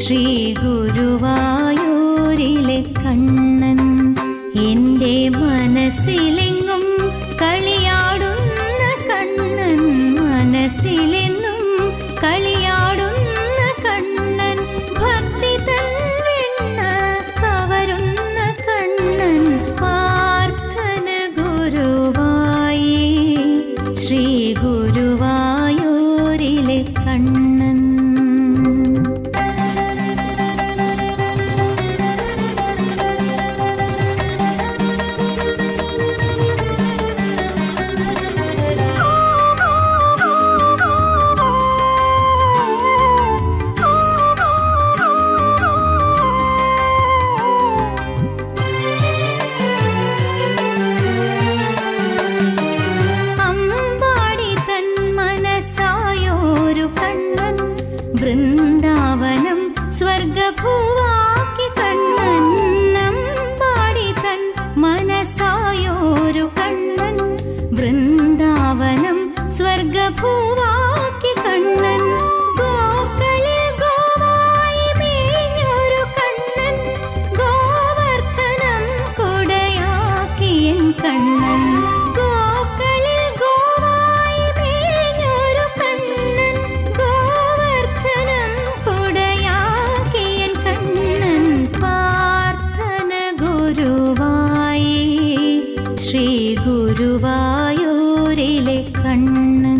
ശ്രീ ഗുരുവായൂരിലെ കണ്ണൻ എൻ്റെ മനസ്സിലെങ്ങും കളിയാടുന്ന കണ്ണൻ മനസ്സിലെന്നും കളിയാടുന്ന കണ്ണൻ ഭക്തി തൻ വെണ്ണ കവരുന്ന കണ്ണൻ പ്രാർത്ഥന ഗുരുവായി ശ്രീ ഗുരുവായൂരിലെ കണ്ണൻ അമ്പാടി തൻ മനസ്സായോരു കണ്ണൻ വൃന്ദാവനം സ്വർഗഭൂവാക്കി കണ്ണൻ അമ്പാടി തൻ മനസ്സായോരു കണ്ണൻ വൃന്ദാവനം സ്വർഗഭൂവാക്കി കണ്ണൻ ഗോക്കളിൽ ഗോവായി മേഞ്ഞൊരു കണ്ണൻ ഗോവർദ്ധനം കൊടയാക്കിയൻ കണ്ണൻ ഗോക്കളിൽ ഗോവായി മേഞ്ഞൊരു കണ്ണൻ ഗോവർദ്ധനം കൊടയാക്കിയൻ കണ്ണൻ പ്രാർത്ഥന ഗുരുവായി ശ്രീ ഗുരുവായൂരിലെ കണ്ണൻ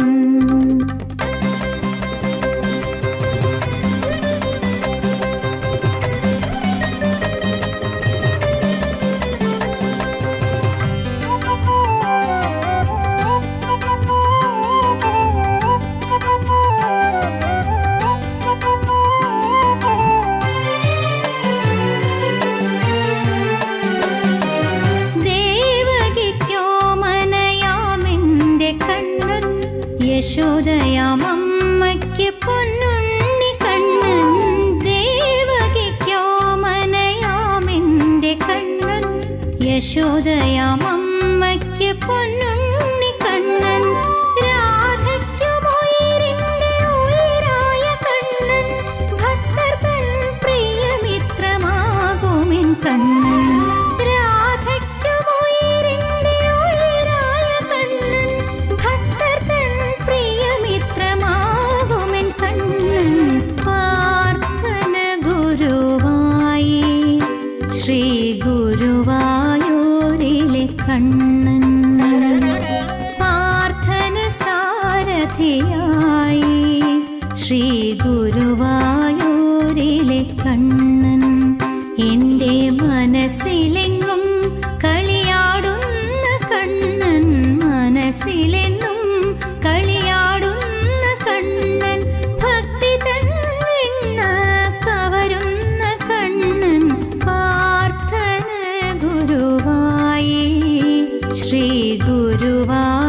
ദേവകിക്കോ മനയാമെന്റെ കണ്ണൻ യശോദയാമമ്മയ്ക്ക് പൊന്നുണ്ണി കണ്ണൻ ദേവകിക്കോ മനയാമെന്റെ കണ്ണൻ യശോദയാമമ്മയ്ക്ക് പൊന്നുണ്ണി കണ്ണൻ രാധയ്ക്കു ഉയിരിന്റെ ഉയിരായ കണ്ണൻ ഭക്തർ തൻ പ്രിയമിത്രമാകുമെൻ കണ്ണൻ രാധയ്ക്കു ഉയിരിന്റെ ഉയിരായ കണ്ണൻ ഭക്തർ തൻ പ്രിയമിത്രമാകുമെൻ കണ്ണൻ പ്രാർത്ഥന ഗുരുവായി ശ്രീ ഗുരുവായൂരിലെ കണ്ണൻ പ്രാർത്ഥന സാരഥിയായി ശ്രീ ഗുരുവായൂരിലെ കണ്ണൻ എൻ്റെ മനസ്സിലെങ്ങും കളിയാടുന്ന കണ്ണൻ മനസ്സിലെന്നും കളിയാടുന്ന കണ്ണൻ ഭക്തി തൻ വെണ്ണ കവരുന്ന കണ്ണൻ പ്രാർത്ഥന ഗുരുവായി ശ്രീ ഗുരുവായൂരിലെ